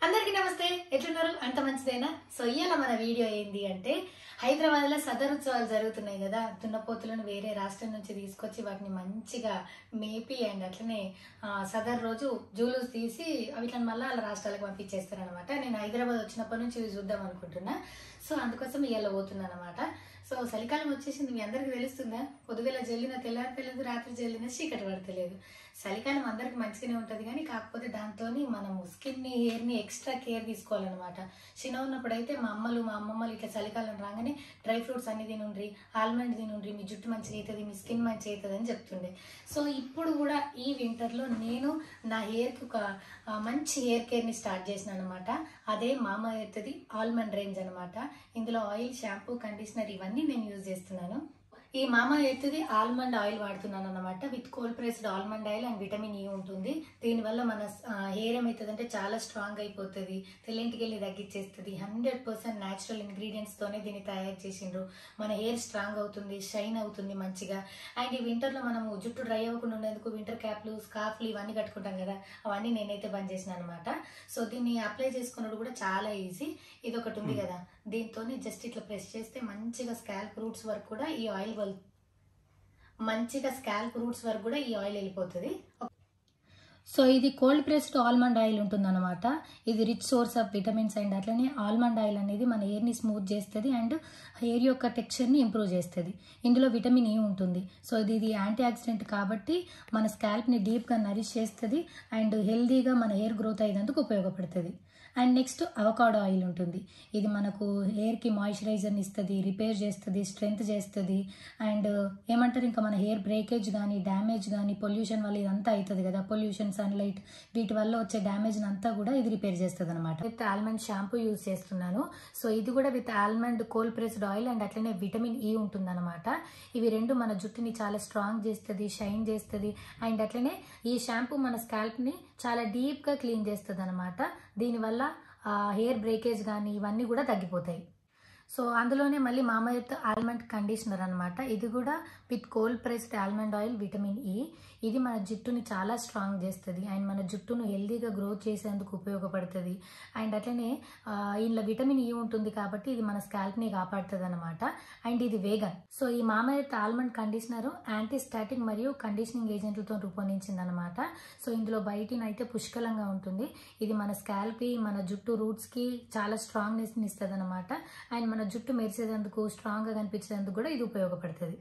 అందరికీ నమస్తే ఎట్లున్నారు అంత మంచిదేనా సో ఇవాళ మన వీడియో ఏంది అంటే హైదరాబాద్ లో సదర్ ఉత్సవాలు జరుగుతున్నాయి కదా దున్నపోతులను వేరే రాష్ట్రం నుంచి తీసుకొచ్చి వాటిని మంచిగా మేపి అండ్ అట్లనే ఆ, సదర్ రోజు జూలూస్ తీసి వీటిని మళ్ళీ వాళ్ళ రాష్ట్రాలకు పంపించేస్తారు అనమాట నేను హైదరాబాద్ వచ్చినప్పటి నుంచి ఇవి చూద్దాం అనుకుంటున్నా సో అందుకోసం ఇవాళ పోతున్నాను అనమాట సో చలికాలం వచ్చేసింది మీ అందరికీ తెలుస్తుందా పొద్దుగల జల్లిన తెల్లారి తెలియదు రాత్రి జల్లిన చీకటి పడతలేదు చలికాలం అందరికి మంచిగానే ఉంటుంది కానీ కాకపోతే దాంతో మనము స్కిన్ని హెయిర్ని ఎక్స్ట్రా కేర్ తీసుకోవాలన్నమాట చిన్న ఉన్నప్పుడు అయితే మా అమ్మలు మా అమ్మమ్మలు ఇట్లా చలికాలం రాగానే డ్రై ఫ్రూట్స్ అన్ని తినుండ్రి ఆల్మండ్ తినుండ్రి మీ జుట్టు మంచిగా అవుతుంది మీ స్కిన్ మంచిగా అవుతుంది అని చెప్తుండే సో ఇప్పుడు కూడా ఈ వింటర్లో నేను నా హెయిర్కి ఒక ఆ, మంచి హెయిర్ కేర్ని స్టార్ట్ చేసిన అనమాట అదే మామ ఎర్త్ది ఆల్మండ్ రేంజ్ అనమాట ఇందులో ఆయిల్ షాంపూ కండిషనర్ ఇవన్నీ నేను యూజ్ చేస్తున్నాను ఈ మామ ఎర్త్ది ఆల్మండ్ ఆయిల్ వాడుతున్నాను అనమాట with cold pressed almond oil and vitamin E ఉంటుంది దీనివల్ల మన హెయిర్ ఏమవుతుంది అంటే చాలా స్ట్రాంగ్ అయిపోతుంది తెల్లింటికి వెళ్ళి తగ్గించేస్తుంది హండ్రెడ్ పర్సెంట్ న్యాచురల్ ఇంగ్రీడియంట్స్ తోనే దీన్ని తయారు చేసిండ్రు మన హెయిర్ స్ట్రాంగ్ అవుతుంది షైన్ అవుతుంది మంచిగా అండ్ ఈ వింటర్ లో మనము జుట్టు డ్రై అవ్వకుండా ఉండేందుకు వింటర్ క్యాప్లు స్కార్ఫ్లు ఇవన్నీ కట్టుకుంటాం కదా అవన్నీ నేనైతే బంద్ చేసిన అనమాట సో దీన్ని అప్లై చేసుకున్నప్పుడు కూడా చాలా ఈజీ ఇది ఒకటి ఉంది కదా దీంతో జస్ట్ ఇట్లా ప్రెస్ చేస్తే మంచిగా స్కాల్ప్ రూట్స్ వరకు కూడా ఈ ఆయిల్ వెల్ మంచిగా స్కాల్ప్ రూట్స్ వరకు కూడా ఈ ఆయిల్ వెళ్ళిపోతుంది సో ఇది కోల్డ్ ప్రెస్డ్ ఆల్మండ్ ఆయిల్ ఉంటుందన్నమాట ఇది rich source of vitamins and అట్లనే ఆల్మండ్ ఆయిల్ అనేది మన హెయిర్ని స్మూత్ చేస్తుంది అండ్ హెయిర్ యొక్క టెక్స్చర్ని ఇంప్రూవ్ చేస్తుంది ఇందులో విటమిన్ ఈ ఉంటుంది సో ఇది ఇది యాంటీ ఆక్సిడెంట్ కాబట్టి మన స్కాల్ప్ని డీప్గా నరిష్ చేస్తుంది అండ్ హెల్దీగా మన హెయిర్ గ్రోత్ అయ్యేందుకు ఉపయోగపడుతుంది అండ్ నెక్స్ట్ అవకాడో ఆయిల్ ఉంటుంది ఇది మనకు హెయిర్కి మాయిశ్చరైజర్ని ఇస్తుంది రిపేర్ చేస్తుంది స్ట్రెంగ్త్ చేస్తుంది అండ్ ఏమంటారు ఇంకా మన హెయిర్ బ్రేకేజ్ కానీ డ్యామేజ్ కానీ పొల్యూషన్ వల్ల ఇదంతా అవుతుంది కదా పొల్యూషన్ సన్లైట్ వీటి వల్ల వచ్చే డ్యామేజ్ అంతా కూడా ఇది రిపేర్ చేస్తుంది అనమాట విత్ ఆల్మండ్ షాంపూ యూజ్ చేస్తున్నాను సో ఇది కూడా with almond cold pressed oil and అట్లనే విటమిన్ ఈ ఉంటుందన్నమాట ఇవి రెండు మన జుట్టుని చాలా స్ట్రాంగ్ చేస్తుంది షైన్ చేస్తుంది అండ్ అట్లనే ఈ షాంపూ మన స్కాల్ప్ని చాలా డీప్గా క్లీన్ చేస్తుంది అనమాట దీనివల్ల హెయిర్ బ్రేకేజ్ కానీ ఇవన్నీ కూడా తగ్గిపోతాయి సో అందులోనే మళ్ళీ మామయ్యత్ ఆల్మండ్ కండిషనర్ అనమాట ఇది కూడా with cold pressed almond oil vitamin E ఇది మన జుట్టుని చాలా స్ట్రాంగ్ చేస్తుంది అండ్ మన జుట్టును హెల్దీగా గ్రోత్ చేసేందుకు ఉపయోగపడుతుంది అండ్ అట్లనే ఆ, ఇందులో విటమిన్ ఈ ఉంటుంది కాబట్టి ఇది మన స్కాల్ప్ని కాపాడుతుంది అనమాట అండ్ ఇది వేగన్ సో ఈ మామయ్యత్ ఆల్మండ్ కండిషనర్ యాంటీ స్టాటిక్ మరియు కండిషనింగ్ ఏజెంట్లతో రూపొందించింది అనమాట సో ఇందులో బయటిన అయితే పుష్కలంగా ఉంటుంది ఇది మన స్కాల్ప్కి మన జుట్టు రూట్స్కి చాలా స్ట్రాంగ్నెస్ని ఇస్తుంది అనమాట అండ్ మన జుట్టు మెరిసేందుకు స్ట్రాంగ్గా కనిపించేందుకు కూడా ఇది ఉపయోగపడుతుంది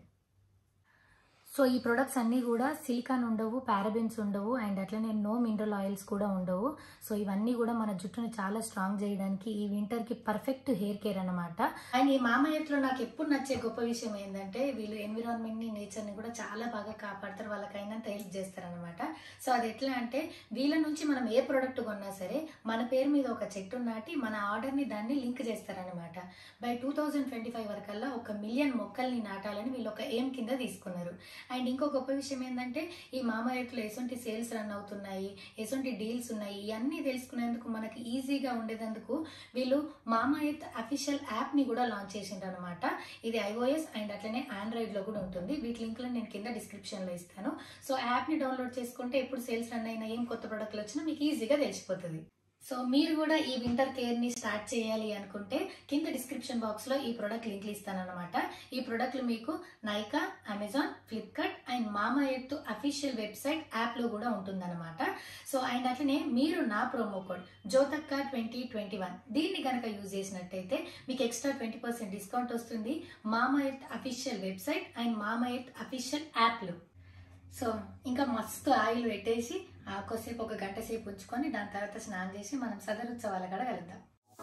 సో ఈ ప్రొడక్ట్స్ అన్నీ కూడా సిలికాన్ ఉండవు పారాబెన్స్ ఉండవు అండ్ అట్లనే నో మినరల్ ఆయిల్స్ కూడా ఉండవు సో ఇవన్నీ కూడా మన జుట్టుని చాలా స్ట్రాంగ్ చేయడానికి ఈ వింటర్కి పర్ఫెక్ట్ హెయిర్ కేర్ అనమాట అండ్ ఈ మామయ్యలో నాకు ఎప్పుడు నచ్చే గొప్ప విషయం ఏంటంటే వీళ్ళు ఎన్విరాన్మెంట్ని నేచర్ని కూడా చాలా బాగా కాపాడతారు వాళ్ళకైనంత హెల్ప్ చేస్తారనమాట సో అది ఎట్లా అంటే వీళ్ళ నుంచి మనం ఏ ప్రోడక్ట్ కొన్నా సరే మన పేరు మీద ఒక చెట్టు నాటి మన ఆర్డర్ని దాన్ని లింక్ చేస్తారనమాట by two thousand twenty five వరకల్లా ఒక మిలియన్ మొక్కల్ని నాటాలని వీళ్ళు ఒక ఎయిమ్ కింద తీసుకున్నారు అండ్ ఇంకో గొప్ప విషయం ఏంటంటే ఈ మామయ్యట్లో ఎసొంటి సేల్స్ రన్ అవుతున్నాయి ఎసొంటి డీల్స్ ఉన్నాయి ఇవన్నీ తెలుసుకునేందుకు మనకి ఈజీగా ఉండేందుకు వీళ్ళు మామాయత్ అఫీషియల్ యాప్ని కూడా లాంచ్ చేసిండ్రు అనమాట ఇది ఐఓఎస్ అండ్ అట్లనే ఆండ్రాయిడ్లో కూడా ఉంటుంది వీటి లింక్లో నేను కింద డిస్క్రిప్షన్లో ఇస్తాను సో యాప్ని డౌన్లోడ్ చేసుకుంటే ఎప్పుడు సేల్స్ రన్ అయినా ఏం కొత్త ప్రొడక్ట్లు వచ్చినా మీకు ఈజీగా తెలిసిపోతుంది సో మీరు కూడా ఈ వింటర్ కేర్ ని స్టార్ట్ చేయాలి అనుకుంటే కింద డిస్క్రిప్షన్ బాక్స్ లో ఈ ప్రొడక్ట్ లింక్లు ఇస్తానన్నమాట ఈ ప్రొడక్ట్లు మీకు Nykaa Amazon Flipkart and Mamaearth official website app లో కూడా ఉంటుందన్నమాట సో అండ్ అట్లనే మీరు నా promo code Jothakka twenty twenty one దీన్ని కనుక యూజ్ చేసినట్టయితే మీకు ఎక్స్ట్రా ట్వంటీ పర్సెంట్ డిస్కౌంట్ వస్తుంది Mamaearth official website and Mamaearth official యాప్లు సో ఇంకా మస్తు ఆయిల్ పెట్టేసి ఆ కొద్దిసేపు ఒక గంట సేపు ఉంచుకొని దాని తర్వాత స్నానం చేసి మనం సదరు ఉత్సవాల కాడ కలుద్దాం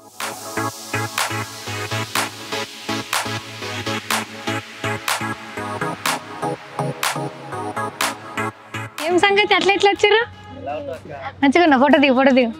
ఏం సంగతి అట్లా ఎట్లా వచ్చారు మంచిగా ఉన్నా ఫోటో దిగు ఫోటో దిగు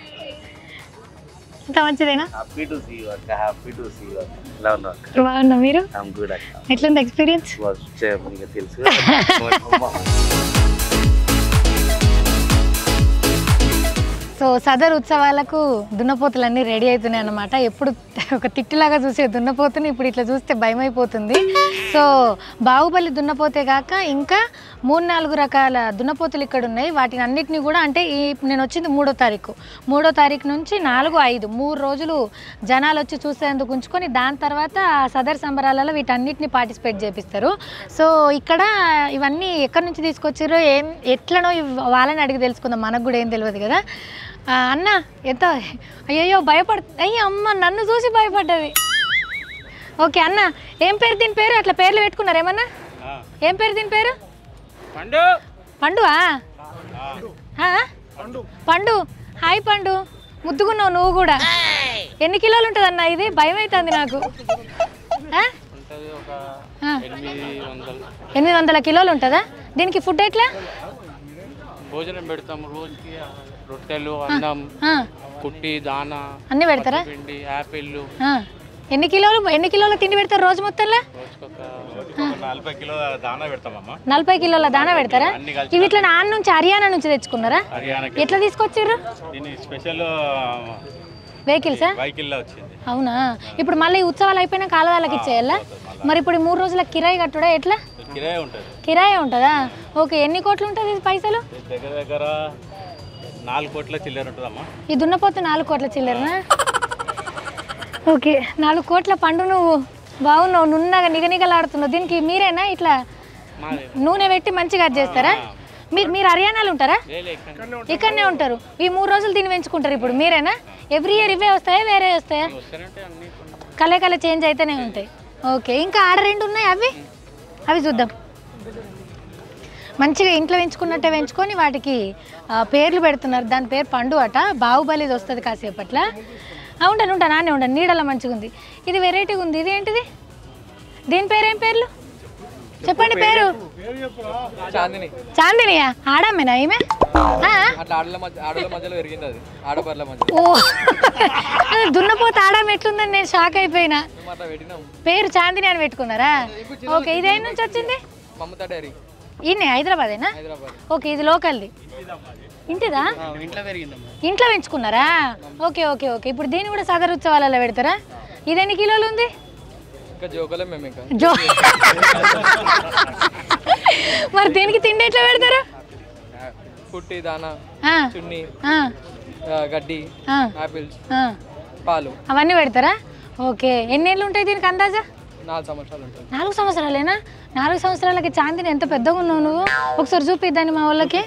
ఇంత మంచిదేనా హ్యాపీ టు సీ యూ అక్క హ్యాపీ టు సీ యూ అక్క ఎలా ఉన్నావు అక్క బాగున్నా మీరు ఐమ్ గుడ్ అక్క ఎట్లుంది ఎక్స్పీరియన్స్ వచ్చే నీకు తెలుసు కదా. సో సదర్ ఉత్సవాలకు దున్నపోతులన్నీ రెడీ అవుతున్నాయి అన్నమాట ఎప్పుడు ఒక తిట్టులాగా చూసే దున్నపోతుని ఇప్పుడు ఇట్లా చూస్తే భయం అయిపోతుంది సో బాహుబలి దున్నపోతే కాక ఇంకా మూడు నాలుగు రకాల దున్నపోతులు ఇక్కడ ఉన్నాయి వాటిని అన్నిటిని కూడా అంటే ఈ నేను వచ్చింది మూడో తారీఖు మూడో తారీఖు నుంచి నాలుగు ఐదు మూడు రోజులు జనాలు వచ్చి చూసేందుకు ఉంచుకొని దాని తర్వాత ఆ సదర్ సంబరాలలో వీటన్నిటిని పార్టిసిపేట్ చేపిస్తారు సో ఇక్కడ ఇవన్నీ ఎక్కడి నుంచి తీసుకొచ్చారో ఏం ఎట్లనో ఇవ్- వాళ్ళని అడిగి తెలుసుకుందాం మనకు కూడా ఏం తెలియదు కదా ఆ, అన్న ఎంత అయ్యయ్యో భయపడ అయ్యి అమ్మ నన్ను చూసి భయపడ్డది ఓకే అన్న ఏం పేరు దీని పేరు అట్లా పేర్లు పెట్టుకున్నారు ఏమన్నా ఏం పేరు దీని పేరు పండు పండువా ఆ? పండు హాయ్ పండు ముద్దుకున్నావు నువ్వు కూడా ఎన్ని కిలోలు ఉంటుంది అన్న ఇది భయం అవుతుంది నాకు ఆ? ఉంటుంది ఒక ఆ. ఎనిమిది వందలు ఎనిమిది వందల కిలోలు ఉంటుందా దీనికి ఫుడ్ ఎట్లా భోజనం పెడతాం రోజుకి ఆ, రొట్టెలు అన్నం ఆ, కుట్టి దానా అన్నీ పెడతారా పిండి యాపిల్ ఆ. ఎన్ని కిలోలు ఎన్ని కిలోల తిండి పెడతారు రోజు మొత్తంలో రోజుకొక నలభై కిలో దానా పెడతామమ్మా నలభై కిలోల దానా పెడతారా ఇవి ఇట్లా నాన్న నుంచి హర్యానా నుంచి తెచ్చుకున్నారా హర్యానాకి ఎట్లా తీసుకొచ్చారు దీని స్పెషల్ వెహికల్సా వెహికల్లో వచ్చింది అవునా ఇప్పుడు మళ్ళీ ఈ ఉత్సవాలు అయిపోయినాక ఆలదాలకి ఇచ్చేయాలా మరి ఇప్పుడు ఈ మూడు రోజుల కిరాయి కట్టుడా ఎట్లా కిరాయి ఉంటుంది కిరాయి ఉంటుందా ఓకే ఎన్ని కోట్లు ఉంటుంది ఇది పైసలు ఇది దగ్గర దగ్గర నాలుగు కోట్ల చిల్లర ఉంటుందమ్మా ఈ దున్నపోతు నాలుగు కోట్ల చిల్లరనా ఓకే నాలుగు కోట్ల పండు నువ్వు బాగున్నావు నున్నగా నిగనిగలాడుతున్నావు దీనికి మీరేనా ఇట్లా మాది నూనె పెట్టి మంచిగా అది చేస్తారా మీరు మీరు హర్యానాలో ఉంటారా లేలే ఇక్కడ ఇక్కడనే ఉంటారు ఈ మూడు రోజులు దీన్ని పెంచుకుంటారు ఇప్పుడు మీరేనా ఎవ్రీ ఇయర్ ఇవే వస్తాయా వేరే వస్తాయా వస్తారంటే అన్ని కొన్ని- కలే కలే చేంజ్ అయితేనే ఉంటాయి ఓకే ఇంకా ఆడ రెండు ఉన్నాయి అవి అవి చూద్దాం మంచిగా ఇంట్లో పెంచుకున్నట్టే పెంచుకొని వాటికి ఆ, పేర్లు పెడుతున్నారు దాని పేరు పండు అట బాహుబలిది వస్తుంది కాసేపట్ల ఆ, ఉంటాను ఉంటాను నానే ఉంటాను నీడలా మంచిగా ఉంది ఇది వెరైటీగా ఉంది ఇది ఏంటిది దీని పేరు ఏం పేర్లు చెప్పండి పేరు చాందిని చాందినియా ఆడమ్మేనా ఈమె ఆ? అట్లా ఆడల మధ్య ఆడల మధ్యలో పెరిగింది అది ఆడపర్ల మధ్య ఓ అది దున్నపోతే ఆడమ్మ ఎట్లుందని నేను షాక్ అయిపోయినా మేము అట్లా పెట్టినాం పేరు చాందిని అని పెట్టుకున్నారా ఓకే ఇది ఏ నుంచి వచ్చింది మమతా డైరీ ఈయనే హైదరాబాదేనా హైదరాబాద్ ఓకే ఇది లోకల్ది ఇంటిదా ఇంట్లో పెరిగిందమ్మా ఇంట్లో పెంచుకున్నారా ఓకే ఓకే ఓకే ఇప్పుడు దీన్ని కూడా సదర్ ఉత్సవాలలో పెడతారా ఇది ఎన్ని కిలోలు ఉంది ఇంకా జోకలే మేము ఇంకా జో మరి దీనికి తిండి ఎట్లా పెడతారు పుట్టి దానా ఆ, చున్ని ఆ, ఆ, గడ్డి ఆ, యాపిల్స్ ఆ. పాలు అవన్నీ పెడతారా ఓకే ఎన్నేళ్ళు ఉంటాయి దీనికి అందాజా నాలుగు సంవత్సరాలు ఉంటుంది నాలుగు సంవత్సరాలేనా నాలుగు సంవత్సరాలకి చాందిని ఎంత పెద్దగా ఉన్నావు నువ్వు ఒకసారి చూపిద్దాన్ని మా వాళ్ళకి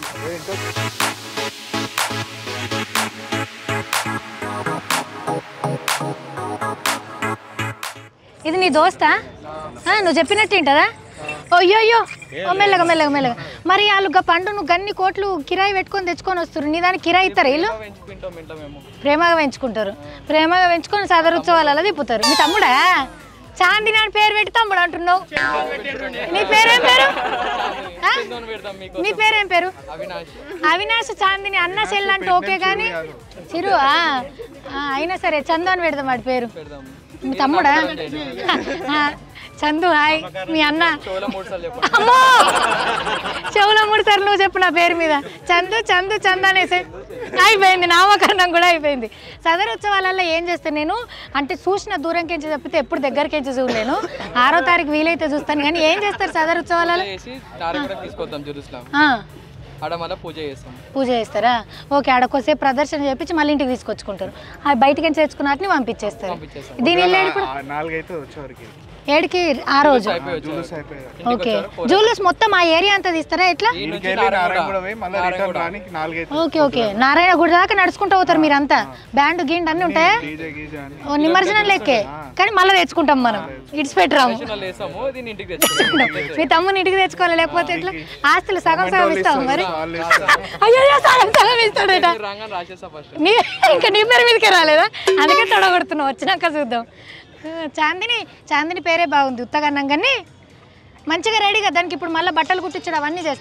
ఇది నీ దోస్తా ఆ, నువ్వు చెప్పినట్టు ఏంటదా అయ్యో అయ్యో ఓ మెల్లగా మెల్లగా మెల్లగా మరి వాళ్ళు గా పండు నువ్వు గన్ని కోట్లు కిరాయి పెట్టుకొని తెచ్చుకొని వస్తారు నీ దానికి కిరాయి ఇస్తారా వీళ్ళు పెంచుకుంటాం ఇంట్లో మేము ప్రేమగా పెంచుకుంటారు ప్రేమగా పెంచుకొని సదరు ఉత్సవాలలో తిప్పుతారు మీ తమ్ముడా చాందిని అని పేరు పెట్టి తమ్ముడు అంటున్నావు నీ పేరేం పేరు ఆ? చందోని పెడతాం మీకు నీ పేరేం పేరు అవినాష్ అవినాష్ చాందిని అన్న చెల్లి అంటే ఓకే కానీ చిరు ఆ, ఆ, అయినా సరే చందు అని పెడదాం వాడి పేరు పెడదాం మీ తమ్ముడా ఆ, చందు హాయ్ మీ అన్న షోలో మూడు సార్లు చెప్పండి అమ్మో చెవులో మూడు సార్లు నువ్వు చెప్పు నా పేరు మీద చందు చందు చందు అనేసి అయిపోయింది నామకరణం కూడా అయిపోయింది సదరు ఉత్సవాలలో ఏం చేస్తాను నేను అంటే చూసిన దూరం కించి తప్పితే ఎప్పుడు దగ్గరకించి చూడలేను ఆరో తారీఖు వీలైతే చూస్తాను కానీ ఏం చేస్తారు సదరు ఉత్సవాలలో చేసి నారగూడ తీసుకొద్దాం జెరూసలాం ఆ, ఆడ మళ్ళీ పూజ చేస్తాం పూజ చేస్తారా ఓకే ఆడ కొద్దిసేపు ప్రదర్శన చేపించి మళ్ళీ ఇంటికి తీసుకొచ్చుకుంటారు ఆ బయటికి నుంచి తెచ్చుకున్న వాటిని పంపించేస్తారు పంపించేస్తాం దీని ఇల్లు ఇప్పుడు నాలుగైతే వచ్చేవరకు ఏడికి ఆ రోజు అయిపోయి వచ్చారు అయిపోయాయి ఓకే జూలూస్ మొత్తం ఆ ఏరియా అంతా తీస్తారా ఎట్లా ఈ నుంచి ఇంటికెళ్ళి నారాయణ నారాయణగూడ కూడా పోయి మళ్ళీ రిటర్న్ రానికి నాలుగైతే ఓకే ఓకే నారాయణ గుడి దాకా నడుచుకుంటూ పోతారు మీరంతా బ్యాండ్ గిండ్ అన్ని ఉంటాయా డీజే గీజే అని ఓ నిమజ్జనం లెక్కే కానీ మళ్ళీ తెచ్చుకుంటాం మనం ఇడిచి పెట్టరాము వాళ్ళు వేసాము దీన్ని ఇంటికి తెచ్చుకుంటాం మీ తమ్ముని ఇంటికి తెచ్చుకోవాలి లేకపోతే ఎట్లా ఆస్తులు సగం సగం ఇస్తాం మరి వాళ్ళు ఇస్తారు. అయ్యో సగం సగం ఇస్తాడట రాగానే రాసేస్తా ఫస్ట్ నీ ఇంకా నీ పేరు మీదకే రాలేదా అందుకే తొడగొడుతున్నావు వచ్చినాక చూద్దాం ఆ, చాందిని చాందిని పేరే బాగుంది ఉత్తగన్నం కానీ మంచిగా రెడీగా దానికి ఇప్పుడు మళ్ళీ బట్టలు కుట్టించడం అవన్నీ చేస్తారా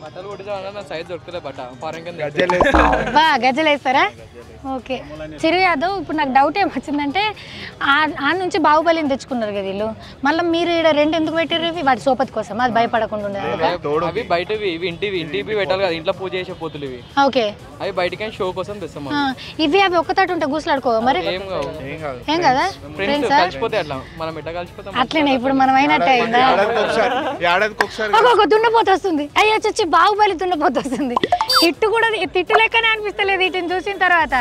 బట్టలు కుట్టించామన్నా నా సైజ్ దొరుకుతుంది బట్ట ఫారెన్ కింద గజ్జలు వేస్తారు. బా గజ్జలు వేస్తారా ఓకే చిరు యాదవ్ ఇప్పుడు నాకు డౌట్ ఏమొచ్చిందంటే ఆ- ఆ నుంచి బాహుబలిని తెచ్చుకున్నారు కదా వీళ్ళు మళ్ళీ మీరు ఇక్కడ రెండు ఎందుకు పెట్టారు ఇవి వాటి సోపతి కోసం అది భయపడకుండా ఉండదు అవి బయటవి ఇవి ఇంటివి ఇంటివి పెట్టాలి కదా ఇంట్లో పూజ చేసే పోతులు ఇవి ఓకే అవి బయటికి షో కోసం తెస్తాం ఆ, ఇవి అవి ఒక్కతాటి ఉంటే గుసలాడుకో మరి ఏం కావు ఏం కాదు ఏం కదా ఫ్రెండ్స్ కలిసిపోతే అట్లా మనం ఎట్లా కలిసిపోతాం అట్లనే ఇప్పుడు మనం అయినట్టే అయిందా ఏడాదికి ఒకసారి ఏడాదికి ఒకసారి ఒక ఒక దున్నపోత వస్తుంది అయ్యో చచ్చి బాహుబలి దున్నపోత వస్తుంది తిట్టు కూడా తిట్టు లెక్కనే అనిపిస్తలేదు వీటిని చూసిన తర్వాత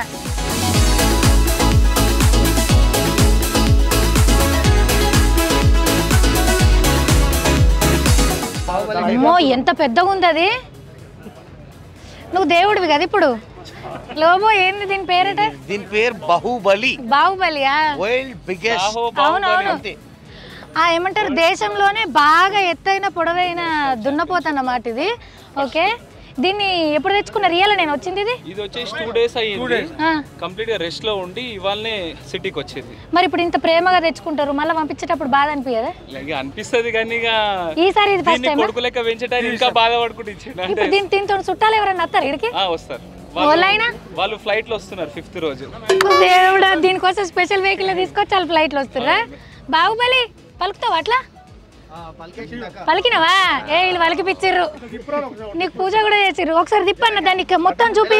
అమ్మో ఎంత పెద్దగా ఉంది అది నువ్వు దేవుడివి కదా ఇప్పుడు లోబో ఏంది దీని పేరట దీని పేరు బాహుబలి బాహుబలియా వరల్డ్ బిగ్గెస్ట్ అవునవును ఆ ఏమంటారు దేశంలోనే బాగా ఎత్తైన పొడవైన దున్నపోత అన్నమాట ఇది ఓకే దీన్ని ఎప్పుడు తెచ్చుకున్నారు ఇయ్యాల నేను వచ్చింది ఇది ఇది వచ్చేసి టూ డేస్ అయ్యింది ఆ, కంప్లీట్ గా రెస్ట్ లో ఉండి ఇవాళనే సిటీకి వచ్చింది మరి ఇప్పుడు ఇంత ప్రేమగా తెచ్చుకుంటారు మళ్ళీ పంపించేటప్పుడు బాధ అనిపించదా ఇక అనిపిస్తుంది కానీ ఇక ఈసారి ఇది ఫస్ట్ దీన్ని టైం కొడుకు లెక్క పెంచడానికి ఇంకా బాధపడుకుంటూ ఇచ్చిండు అంటే ఇప్పుడు దీని దీంతో చుట్టాలు ఎవరైనా వస్తారు ఇక్కడికి ఆ, వస్తారు ఓలైనా? వాళ్ళు వాళ్ళు ఫ్లైట్ లో వస్తున్నారు ఫిఫ్త్ రోజు దేవుడా దీనికోసం స్పెషల్ వెహికల్ తీసుకొచ్చి వాళ్ళు ఫ్లైట్లో వస్తుర్రా బాహుబలి పలుకుతావు అట్లా పలికినవా ఏ వీళ్ళు పలికి పిచ్చిర్రు నీకు పూజ కూడా చేసిర్రు ఒకసారి తిప్పన్న దాన్ని ఇక మొత్తం చూపి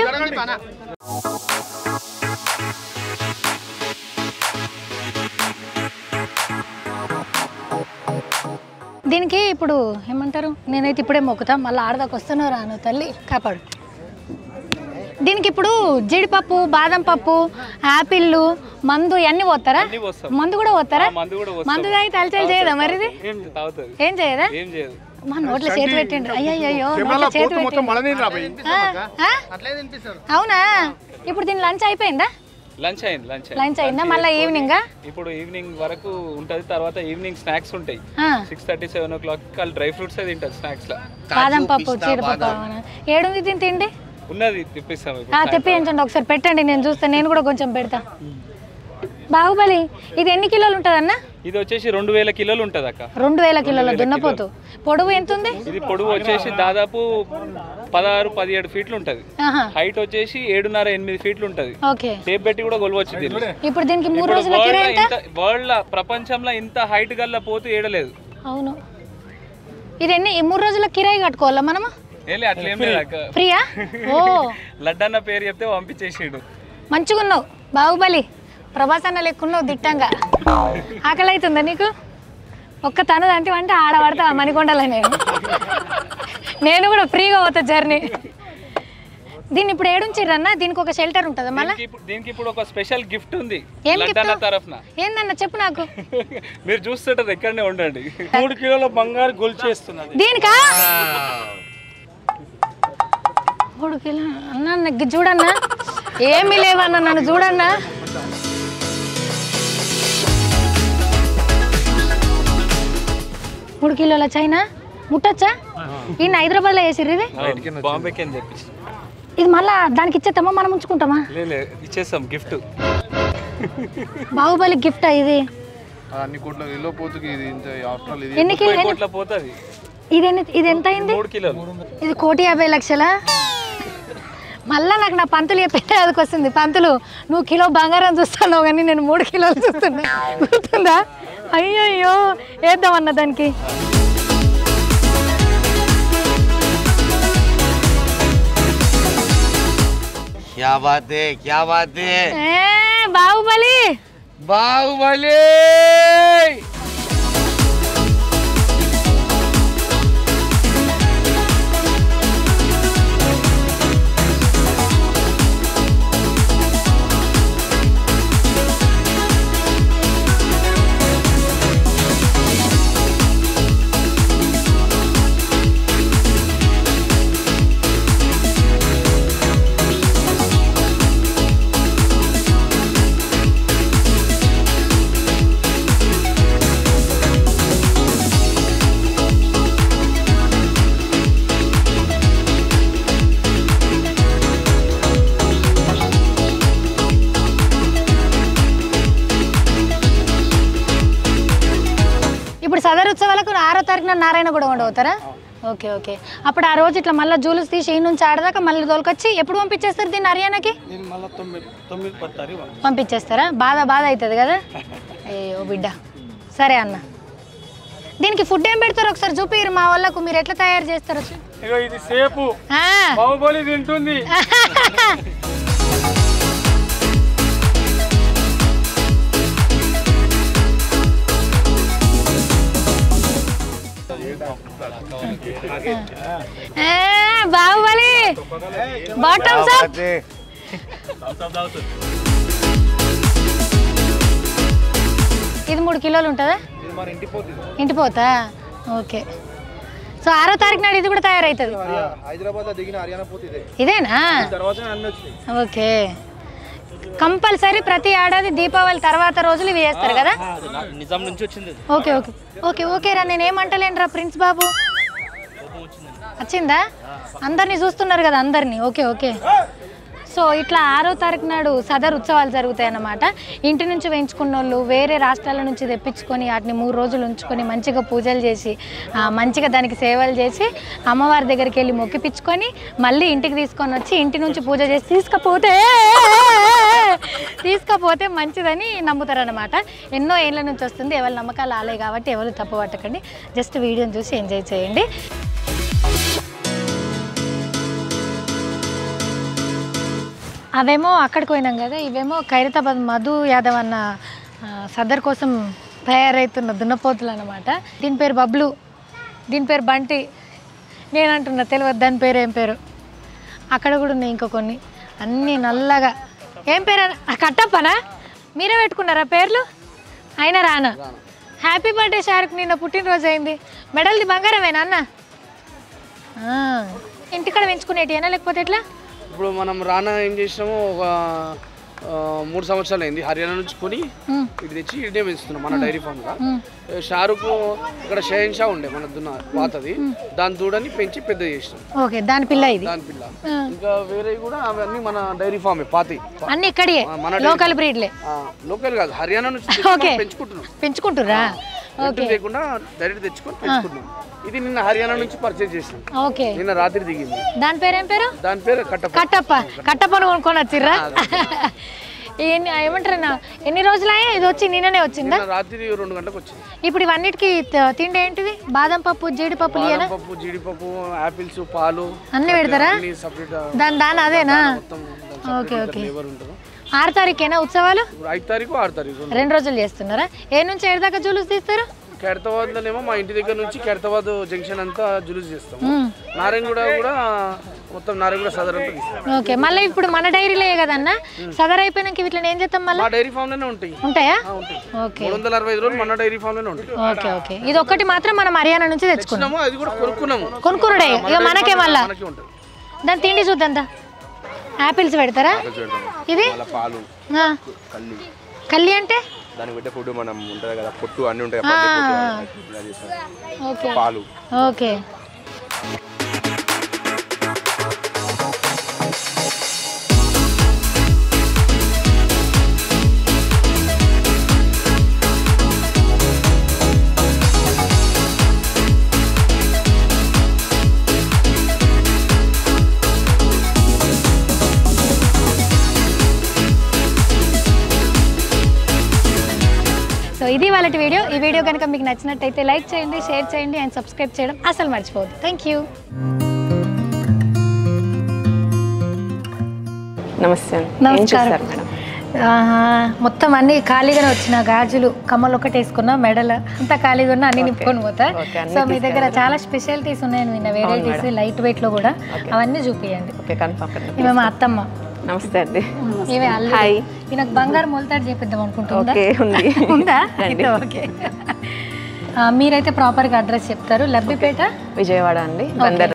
దీనికి ఇప్పుడు ఏమంటారు నేనైతే ఇప్పుడే మొక్కుతా మళ్ళీ ఆడదాకా వస్తానో రాను తల్లి కాపాడు దీనికి ఇప్పుడు జీడిపప్పు బాదం పప్పు యాపిళ్ళు మందు ఇవన్నీ పోతారా అన్ని పోస్తాం. మందు కూడా పోతారా ఆ, మందు కూడా పోస్తాం. మందు తాగి తలచలు చేయదా మరి ఇది ఏం తాగుతుంది ఏం చేయదా ఏం చేయదు మా నోట్లో చేతి పెట్టిండ్రు అయ్యయ్యో కెమెరాలో నోట్లో చేతి పోతూ మొత్తం పెట్టిండ్రు మళ్ళీ నీళ్ళు రాబోయి ఆ? ఆ? అవునా ఇప్పుడు దీని లంచ్ అయిపోయిందా లంచ్ అయింది లంచ్ అయింది లంచ్ అయిందా మళ్ళీ ఈవినింగ్ ఇప్పుడు ఈవినింగ్ వరకు ఉంటది తర్వాత ఈవినింగ్ స్నాక్స్ ఉంటాయి six thirty seven o'clock వాళ్ళు డ్రై ఫ్రూట్స్ తింటారు స్నాక్స్ లా బాదం పప్పు జీడిపప్పు అవునా? ఏడుంది దీని తిండి ఉన్నది తెప్పిస్తాం ఆ, ఇప్పుడు తెప్పించండి ఒకసారి పెట్టండి నేను చూస్తాను నేను కూడా కొంచెం పెడతా బాహుబలి ఇది ఎన్ని కిలోలు ఉంటుందన్న ఇది వచ్చేసి రెండు వేల కిలోలు ఉంటది అక్క రెండు వేల కిలోల దున్నపోతు పొడవు ఎంత ఉంది ఇది పొడవు వచ్చేసి దాదాపు పదహారు పదిహేడు ఫీట్లు ఉంటది ఆహా, హైట్ వచ్చేసి ఏడున్నర ఎనిమిది ఫీట్లు ఉంటది ఓకే టేప్ పెట్టి కూడా కొలవచ్చు దీన్ని ఇప్పుడు దీనికి మూడు ఇప్పుడు రోజుల వరల్డ్ కిరాయి ఎంత ఇంత వరల్డ్ ప్రపంచంలో ఇంత హైట్ గల్లా పోతూ ఏడలేదు అవును ఇది ఎన్ని ఈ మూడు రోజుల కిరాయి కట్టుకోవాలా మనము ఏలే అట్లేం లేదు అక్క ఫ్రీయా ఓ లడ్డన్న పేరు చెప్తే పంపించేసిండు మంచిగా ఉన్నావు బాహుబలి ప్రభాస్ అన్న లెక్కున్నావు దిట్టంగా ఆకలి అవుతుందా నీకు ఒక్క తనది అంటే అంటే ఆడబడతా మణికొండలో నేను నేను కూడా ఫ్రీగా పోతా జర్నీ దీన్ని ఇప్పుడు ఏడుంచిర్రన్న దీనికి ఒక షెల్టర్ ఉంటుందా మళ్ళా దీనికి ఇప్పుడు- దీనికి ఇప్పుడు ఒక స్పెషల్ గిఫ్ట్ ఉంది ఏం లడ్డన్న gift? తరఫున ఏందన్న చెప్పు నాకు మీరు చూస్తుంటారు ఎక్కడనే ఉండండి మూడు కిలోల బంగారు గొలిచేస్తున్నది దీనికా మూడు కిలో అన్న నాకు చూడన్నా ఏమీ లేవన్న నన్ను చూడన్నా మూడు కిలోల చైనా ముట్టచ్చా ఈయన హైదరాబాద్లో వేసిర్రు ఇది బాంబేకి అని చెప్పేసి ఇది మళ్ళా దానికి ఇచ్చేస్తామా మనం ఉంచుకుంటామా లే ఇచ్చేస్తాం గిఫ్ట్ బాహుబలి గిఫ్ట్ ఇది అన్ని కోట్ల ఇల్లు పోతుకి ఇది ఇంత ఆఫ్టర్ ఆల్ ఇది ఎన్ని కిలో ఎన్ని- కోట్ల పోతుంది ఇది ఎన్ని ఇది ఎంత అయింది మూడు కిలోలు ఇది కోటి యాభై లక్షల మళ్ళా నాకు నా పంతులు చెప్పే అదికి వస్తుంది పంతులు నువ్వు కిలో బంగారం చూస్తున్నావు కానీ నేను మూడు కిలోలు చూస్తున్నా గుర్తుందా అయ్యయ్యో వేద్దామన్న దానికి क्या बात है क्या बात है ఏ, బాహుబలి बाहुबली ఇప్పుడు సదరు ఉత్సవాలకు ఆరో తారీఖున నారాయణ కూడా ఉండవుతారా ఓకే ఓకే అప్పుడు ఆ రోజు ఇట్లా మళ్ళీ జూలుస్ తీసి ఈ నుంచి ఆడదాకా మళ్ళీ తోలుకొచ్చి ఎప్పుడు పంపించేస్తారు దీన్ని హర్యానాకి నేను మళ్ళీ తొమ్మిది తొమ్మిది పది తారీఖు పంపించేస్తారా బాధ బాధ అవుతుంది కదా అయ్యో బిడ్డ సరే అన్న దీనికి ఫుడ్ ఏం పెడతారు ఒకసారి చూపిరు మా వాళ్ళకు మీరు ఎట్లా తయారు చేస్తారు ఇగో ఇది సేపు ఆ. బాహుబలి తింటుంది ఆ, బాహుబలి బాటమ్స్ అప్ ఇది మూడు కిలోలు ఉంటుందా ఇంటి పోతా ఓకే సో ఆరో తారీఖు నాడు ఇది కూడా తయారవుతుంది హైదరాబాద్ లో దిగిన హర్యానా పోతే ఇదే ఇదేనా తర్వాత అన్ని వచ్చినాయి ఓకే కంపల్సరీ ప్రతి ఏడాది దీపావళి తర్వాత రోజులు ఇవి చేస్తారు కదా నిజాం నుంచి వచ్చింది ఓకే ఓకే ఓకే ఓకే రా నేను ఏమంటలేనురా ప్రిన్స్ బాబు వచ్చిందా అందరినీ చూస్తున్నారు కదా అందరినీ ఓకే ఓకే సో ఇట్లా ఆరో తారీఖు నాడు సదర్ ఉత్సవాలు జరుగుతాయి అన్నమాట ఇంటి నుంచి వేయించుకున్న వాళ్ళు వేరే రాష్ట్రాల నుంచి తెప్పించుకొని వాటిని మూడు రోజులు ఉంచుకొని మంచిగా పూజలు చేసి ఆ, మంచిగా దానికి సేవలు చేసి అమ్మవారి దగ్గరికి వెళ్ళి మొక్కిపించుకొని మళ్ళీ ఇంటికి తీసుకొని వచ్చి ఇంటి నుంచి పూజ చేసి తీసుకపోతే తీసుకపోతే మంచిదని నమ్ముతారనమాట ఎన్నో ఏళ్ళ నుంచి వస్తుంది ఎవరి నమ్మకాలు ఆలే కాబట్టి ఎవరు తప్పు పట్టకండి జస్ట్ వీడియోని చూసి ఎంజాయ్ చేయండి అవేమో అక్కడికి పోయినాం కదా ఇవేమో ఖైరతాబాద్ మధు యాదవ్ అన్న ఆ, సదర్ కోసం తయారవుతున్న దున్నపోతులు అనమాట దీని పేరు బబ్లు దీని పేరు బంటి నేను అంటున్నా తెలియదు దాని పేరు ఏం పేరు అక్కడ కూడా ఉన్నాయి ఇంకో కొన్ని అన్నీ నల్లగా ఏం పేరు అన్న? ఆ, కట్టప్పనా మీరే పెట్టుకున్నారా పేర్లు అయినా రానా హ్యాపీ బర్త్డే షారుక్ నిన్న పుట్టినరోజు అయింది మెడల్ది బంగారమేనా అన్న ఆ, ఇంటికాడ పెంచుకునేటియేనా లేకపోతే ఎట్లా ఇప్పుడు మనం రానా ఏం చేసినాము ఒక ఆ, మూడు సంవత్సరాలు అయింది హర్యానా నుంచి కొని మ్మ్. ఇటు తెచ్చి ఇటే పెంచుతున్నాం మన డైరీ ఫామ్ గా మ్మ్. షారుక్ ఇక్కడ షహన్ షా ఉండే మన దున్న పాతది దాని దూడని పెంచి పెద్ద చేసినాం ఓకే దాని పిల్ల ఇది దాని పిల్ల ఆ. ఇంకా వేరే కూడా అవన్నీ మన డైరీ ఫామే పాతి అన్ని ఇక్కడియే ఆ, మన లోకల్ బ్రీడ్లే లోకల్ కాదు హర్యానా నుంచి తెచ్చి ఓకే. మనం పెంచుకుంటున్నాం పెంచుకుంటుర్రా రెంట్ లేకుండా డైరెక్ట్ తెచ్చుకొని పెంచుకుంటున్నాం ఇది నిన్న హర్యానా నుంచి పర్చేజ్ చేసినాం ఓకే నిన్న రాత్రి దిగింది దాని పేరు ఏం పేరు దాని పేరు కట్టప్ప కట్టప్ప కట్టప్పను కొనుక్కొని వచ్చిర్రా ఎన్ని ఏమంటారన్నా ఎన్ని రోజులయ్యా ఇది వచ్చి నిన్ననే వచ్చిందా నిన్న రాత్రి రెండు గంటలకు వచ్చింది ఇప్పుడు ఇవన్నిటికి త- తిండి ఏంటిది బాదం పప్పు జీడిపప్పు బాదం ఇయ్యనా పప్పు జీడిపప్పు ఆపిల్స్ పాలు అన్ని పెడతారా అన్ని సపరేట్ దాని దాని అదేనా మొత్తం ఓకే ఓకే ఫ్లేవర్ ఉంటుంది ఆరు తారీఖేనా ఉత్సవాలు ఇప్పుడు ఐదు తారీఖు ఆరు తారీఖు రెండు. రెండు రోజులు చేస్తున్నారా ఏ నుంచి ఏడు దాకా జూలుస్ తీస్తారు ఖైరతాబాద్లోనేమో మా ఇంటి దగ్గర నుంచి ఖైరతాబాద్ జంక్షన్ అంతా జులుస్ చేస్తాము మ్మ్. నారాయణగూడ కూడా మొత్తం నారాయణగూడ సదర్ అంతా తీస్తాం ఓకే మళ్ళీ ఇప్పుడు మన డైరీలే కదన్నా సదర్ అయిపోయినాక వీటిని ఏం చేస్తాం మళ్ళీ మా డైరీ ఫామ్ లోనే ఉంటాయి ఉంటాయా ఆ, ఉంటాయి ఓకే మూడు వందల అరవై ఐదు రోజులు మన డైరీ ఫామ్ లోనే ఉంటాయి ఓకే ఓకే ఇది ఒక్కటి మాత్రం మనం హర్యానా నుంచి తెచ్చుకున్నాం తెచ్చినాము, అది కూడా కొనుక్కున్నాము కొనుక్కునుడే మన ఇక డైరీ మనకే ఫామ్ మళ్ళా మనకే ఉంటుంది దాని తిండి చూద్దాం దా యాపిల్స్ పెడతారా ఇది పాలు ఆ. కల్లి కల్లి అంటే దానికి పెట్టే ఫుడ్ మనం ఉంటుంది కదా పొట్టు అన్ని ఉంటాయి ఆ, పల్లి పొట్టు ఆ. అన్ని ఇలా చేస్తాం. ఓకే పాలు ఓకే సో ఇది వాళ్ళ వీడియో ఈ వీడియో కనుక మీకు నచ్చినట్టయితే లైక్ చేయండి షేర్ చేయండి అండ్ సబ్స్క్రైబ్ చేయడం అసలు మర్చిపోవద్దు థ్యాంక్ యూ నమస్తే ఏం నమస్కారం చేస్తారు మేడం ఆహా, మొత్తం అన్ని ఖాళీగానే వచ్చిన గాజులు కమ్మలు ఒకటి వేసుకున్నా మెడల్ అంతా ఖాళీగా ఉన్నా అన్ని నింపుకొని పోతా ఓకే, అన్ని సో మీ దగ్గర చాలా స్పెషాలిటీస్ ఉన్నాయని విన్న వెరైటీస్ లైట్ వెయిట్ లో కూడా అవన్నీ చూపియండి ఓకే కన్ఫర్మ్ కదా ఇవి మా అత్తమ్మ నమస్తే అండి ఇవే అల్లు హాయ్ ఈయనకు బంగారు మొలతాడు చేపిద్దాం అనుకుంటుందా ఓకే ఉంది ఉందా రండి. అయితే ఓకే ఆ, మీరైతే ప్రాపర్గా అడ్రస్ చెప్తారు లబ్బిపేట విజయవాడ అండి బందర్